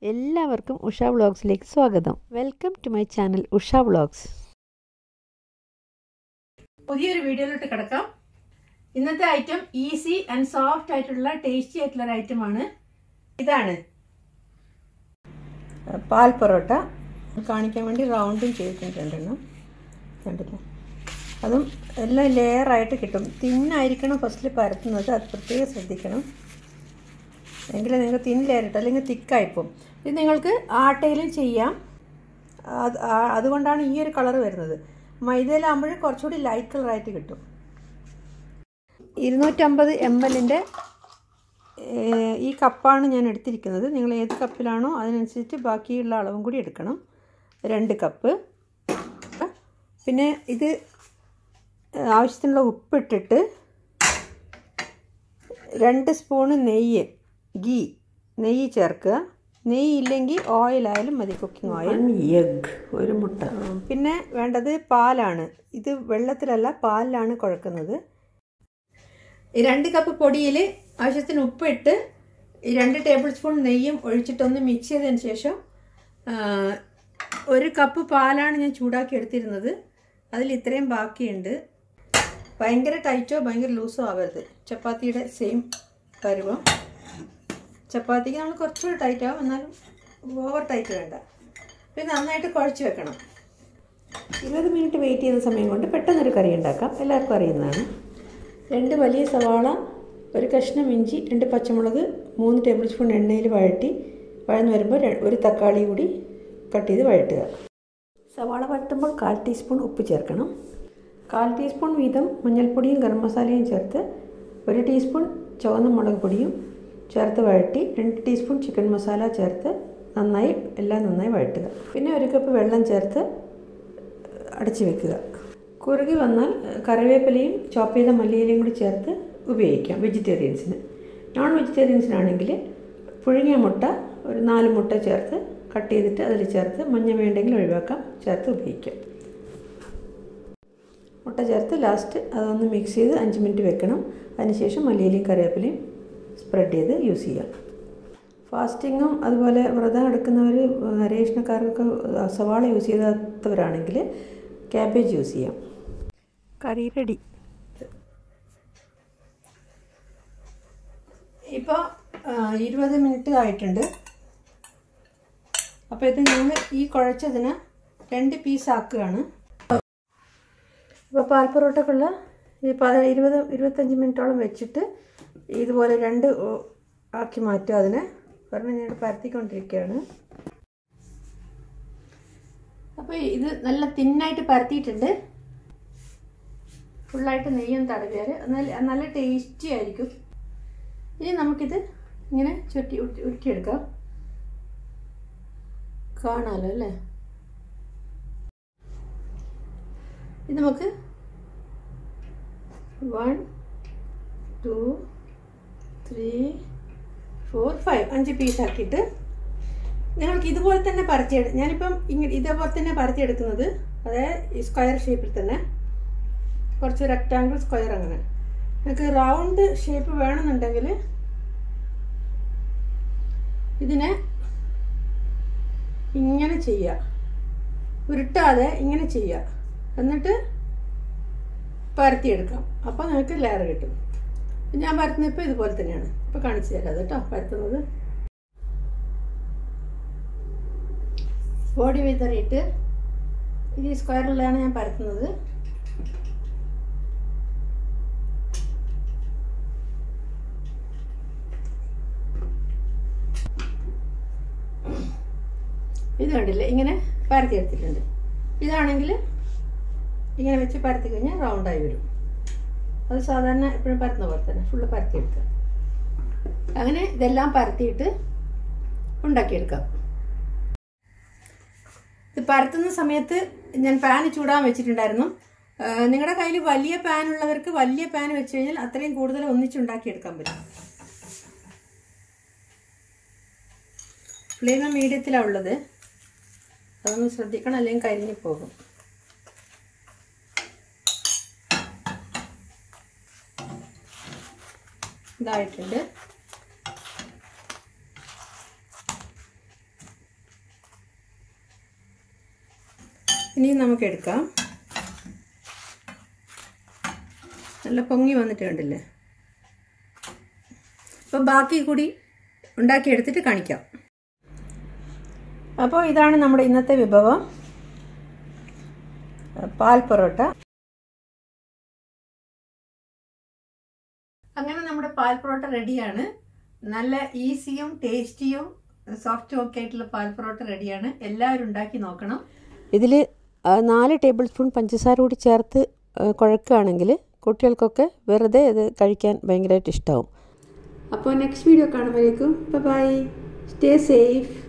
എല്ലാവർക്കും ഉഷ വ്ളോഗ്സിലേക്ക് സ്വാഗതം welcome to my channel Usha vlogs പുതിയൊരു വീഡിയോയിലോട്ട് കിടക്കാം ഇന്നത്തെ ഐറ്റം ഈസി ആൻഡ് സോഫ്റ്റ് ആയിട്ടുള്ള ടേസ്റ്റി ആയിട്ടുള്ള ഒരു ഐറ്റമാണ് ഇതാണ് പാൽ പൊറോട്ട കാണിക്കാൻ വേണ്ടി റൗണ്ടും ചെയ്തിട്ടുണ്ട് രണ്ടെണ്ണം കണ്ടില്ല അതും എല്ലാം ലെയറായിട്ട് കിട്ടും തിന്നായിരിക്കണം ഫസ്റ്റിൽ പരത്തുന്നത് അത് പ്രത്യേകം ശ്രദ്ധിക്കണം എങ്കിലേ നിങ്ങൾക്ക് തിൻ ലെയർ ഇട്ട് അല്ലെങ്കിൽ തിക്കായിപ്പോവും ഇത് നിങ്ങൾക്ക് ആട്ടയിലും ചെയ്യാം അത് ആ- അതുകൊണ്ടാണ് ഈ ഒരു കളർ വരുന്നത് മൈദയിലാകുമ്പോൾ കുറച്ചുകൂടി ലൈറ്റ് കളറായിട്ട് കിട്ടും ഇരുന്നൂറ്റമ്പത് എം എല്ലിൻ്റെ ഈ കപ്പാണ് ഞാൻ എടുത്തിരിക്കുന്നത് നിങ്ങൾ ഏത് കപ്പിലാണോ അതിനനുസരിച്ച് ബാക്കിയുള്ള അളവും കൂടി എടുക്കണം രണ്ട് കപ്പ് പിന്നെ ഇത് ആവശ്യത്തിനുള്ള ഉപ്പിട്ടിട്ട് രണ്ട് സ്പൂണ് നെയ്യ് ഗീ നെയ്യ് ചേർക്കുക നെയ്യ് ഇല്ലെങ്കിൽ ഓയിലായാലും മതി കുക്കിംഗ് ഓയിൽ എഗ് ഒരു മുട്ട പിന്നെ വേണ്ടത് പാലാണ് ഇത് വെള്ളത്തിലല്ല പാലിലാണ് കുഴക്കുന്നത് ഈ രണ്ട് കപ്പ് പൊടിയിൽ ആവശ്യത്തിന് ഉപ്പിട്ട് ഈ രണ്ട് ടേബിൾ സ്പൂൺ നെയ്യും ഒഴിച്ചിട്ടൊന്ന് മിക്സ് ചെയ്തതിന് ശേഷം ആ, ഒരു കപ്പ് പാലാണ് ഞാൻ ചൂടാക്കി എടുത്തിരുന്നത് അതിൽ ഇത്രയും ബാക്കിയുണ്ട് ഭയങ്കര ടൈറ്റോ ഭയങ്കര ലൂസോ ആവരുത് ചപ്പാത്തിയുടെ സെയിം പരുവം ചപ്പാത്തിക്ക് നമ്മൾ കുറച്ചുകൂടി ടൈറ്റ് ആവും എന്നാലും ഓവർ ടൈറ്റ് വേണ്ട പിന്നെ നന്നായിട്ട് കുഴച്ച് വെക്കണം ഇരുപത് മിനിറ്റ് വെയിറ്റ് ചെയ്യുന്ന സമയം കൊണ്ട് പെട്ടെന്നൊരു കറി ഉണ്ടാക്കാം എല്ലാവർക്കും അറിയുന്നതാണ് രണ്ട് വലിയ സവാള ഒരു കഷ്ണം ഇഞ്ചി രണ്ട് പച്ചമുളക് മൂന്ന് ടേബിൾ സ്പൂൺ എണ്ണയിൽ വഴറ്റി വഴന്ന് വരുമ്പോൾ ര- ഒരു തക്കാളി കൂടി കട്ട് ചെയ്ത് വഴറ്റുക സവാള വഴറ്റുമ്പോൾ കാൽ ടീസ്പൂൺ ഉപ്പ് ചേർക്കണം കാൽ ടീസ്പൂൺ വീതം മഞ്ഞൾപ്പൊടിയും ഗരം മസാലയും ചേർത്ത് ഒരു ടീസ്പൂൺ ചുവന്ന മുളക് പൊടിയും ചേർത്ത് വഴറ്റി രണ്ട് ടീസ്പൂൺ ചിക്കൻ മസാല ചേർത്ത് നന്നായി എല്ലാം നന്നായി വഴറ്റുക പിന്നെ ഒരു കപ്പ് വെള്ളം ചേർത്ത് അടച്ചു വെക്കുക കുറുകി വന്നാൽ ഏഹ്, കറിവേപ്പിലയും ചോപ്പ് ചെയ്ത മല്ലിയിലയും കൂടി ചേർത്ത് ഉപയോഗിക്കാം വെജിറ്റേറിയൻസിന് നോൺ വെജിറ്റേറിയൻസിനാണെങ്കിൽ പുഴുങ്ങിയ മുട്ട ഒരു നാല് മുട്ട ചേർത്ത് കട്ട് ചെയ്തിട്ട് അതിൽ ചേർത്ത് മഞ്ഞ വേണ്ടെങ്കിൽ ഒഴിവാക്കാം ചേർത്ത് ഉപയോഗിക്കാം മുട്ട ചേർത്ത് ലാസ്റ്റ് അതൊന്ന് മിക്സ് ചെയ്ത് അഞ്ച് മിനിറ്റ് വെക്കണം അതിനുശേഷം മല്ലിയിലയും കറിവേപ്പിലയും സ്പ്രെഡ് ചെയ്ത് യൂസ് ചെയ്യാം ഫാസ്റ്റിങ്ങും അതുപോലെ വ്രതം എടുക്കുന്നവർ നരേഷണക്കാർക്കൊക്കെ സവാള യൂസ് ചെയ്യാത്തവരാണെങ്കിൽ ക്യാബേജ് യൂസ് ചെയ്യാം കറി റെഡി ഇപ്പോൾ ഇരുപത് മിനിറ്റ് ആയിട്ടുണ്ട് അപ്പോൾ ഇത് ഞങ്ങൾ ഈ കുഴച്ചതിന് രണ്ട് പീസ് ആക്കുകയാണ് ഇപ്പോൾ പാൽ പൊറോട്ടക്കുള്ള ഈ പത ഇരുപത് ഇരുപത്തഞ്ച് മിനിറ്റോളം വെച്ചിട്ട് ഇതുപോലെ രണ്ട് ഓ- ആക്കി മാറ്റുക അതിനെ പറഞ്ഞ് ഞാൻ പരത്തിക്കൊണ്ടിരിക്കുകയാണ് അപ്പോൾ ഇത് നല്ല തിന്നായിട്ട് പരത്തിയിട്ടുണ്ട് ഫുള്ളായിട്ട് നെയ്യും തടവിയാൽ നല്ല നല്ല ടേസ്റ്റി ആയിരിക്കും ഇനി നമുക്കിത് ഇങ്ങനെ ചുറ്റി ഉരുട്ടി ഉരുട്ടിയെടുക്കാം കാണാമല്ലോ അല്ലേ ഇത് നമുക്ക് one two three four five അഞ്ച് പീസാക്കിയിട്ട് നിങ്ങൾക്ക് ഇതുപോലെ തന്നെ പരത്തിയെടു ഞാനിപ്പം ഇങ്ങനെ ഇതേപോലെ തന്നെ പരത്തിയെടുക്കുന്നത് അതായത് ഈ സ്ക്വയർ ഷേപ്പിൽ തന്നെ കുറച്ച് റെക്റ്റാങ്കിൾ സ്ക്വയർ അങ്ങനെ നിങ്ങൾക്ക് റൗണ്ട് ഷേപ്പ് വേണമെന്നുണ്ടെങ്കിൽ ഇതിനെ ഇങ്ങനെ ചെയ്യുക ഉരുട്ടാതെ ഇങ്ങനെ ചെയ്യുക എന്നിട്ട് പരത്തിയെടുക്കാം അപ്പോൾ നിങ്ങൾക്ക് ലെയർ കിട്ടും ഞാൻ പരത്തുന്നത് ഇപ്പോൾ ഇതുപോലെ തന്നെയാണ് ഇപ്പോൾ കാണിച്ചു തരാം കേട്ടോ പരത്തുന്നത് ബോഡി വിതറിയിട്ട് ഇത് ഈ സ്ക്വയറിലാണ് ഞാൻ പരത്തുന്നത് ഇത് കണ്ടില്ലേ ഇങ്ങനെ പരത്തി എടുത്തിട്ടുണ്ട് ഇതാണെങ്കിൽ ഇങ്ങനെ വെച്ച് പരത്തി കഴിഞ്ഞാൽ റൗണ്ടായി വരും അത് സാധാരണ എപ്പോഴും പരത്തുന്ന പോലെ തന്നെ ഫുള്ള് പരത്തിയെടുക്കുക അങ്ങനെ ഇതെല്ലാം പരത്തിയിട്ട് ഉണ്ടാക്കിയെടുക്കാം ഇത് പരത്തുന്ന സമയത്ത് ഞാൻ പാന് ചൂടാൻ വെച്ചിട്ടുണ്ടായിരുന്നു നിങ്ങളുടെ കയ്യിൽ വലിയ പാൻ ഉള്ളവർക്ക് വലിയ പാൻ വെച്ച് കഴിഞ്ഞാൽ അത്രയും കൂടുതൽ ഒന്നിച്ചുണ്ടാക്കിയെടുക്കാൻ പറ്റും ഫ്ലെയിം മീഡിയത്തിലാണ് ഉള്ളത് അതൊന്ന് ശ്രദ്ധിക്കണം അല്ലെങ്കിൽ കരിഞ്ഞു പോകും ഇതായിട്ടുണ്ട് ഇനി നമുക്ക് എടുക്കാം നല്ല പൊങ്ങി വന്നിട്ട് കണ്ടില്ലേ അപ്പോൾ ബാക്കി കൂടി ഉണ്ടാക്കിയെടുത്തിട്ട് കാണിക്കാം അപ്പോൾ ഇതാണ് നമ്മുടെ ഇന്നത്തെ വിഭവം പാൽ പൊറോട്ട അങ്ങനെ നമ്മുടെ പാൽ പൊറോട്ട റെഡിയാണ് നല്ല ഈസിയും ടേസ്റ്റിയും സോഫ്റ്റും ഒക്കെ ആയിട്ടുള്ള പാൽ പൊറോട്ട റെഡിയാണ് എല്ലാവരും ഉണ്ടാക്കി നോക്കണം ഇതിൽ നാല് ടേബിൾ സ്പൂൺ പഞ്ചസാര കൂടി ചേർത്ത് കുഴക്കുകയാണെങ്കിൽ കുട്ടികൾക്കൊക്കെ വെറുതെ ഇത് കഴിക്കാൻ ഭയങ്കരമായിട്ട് ഇഷ്ടമാവും അപ്പോൾ നെക്സ്റ്റ് വീഡിയോ കാണുമ്പോഴേക്കും ബൈ സ്റ്റേ സേഫ്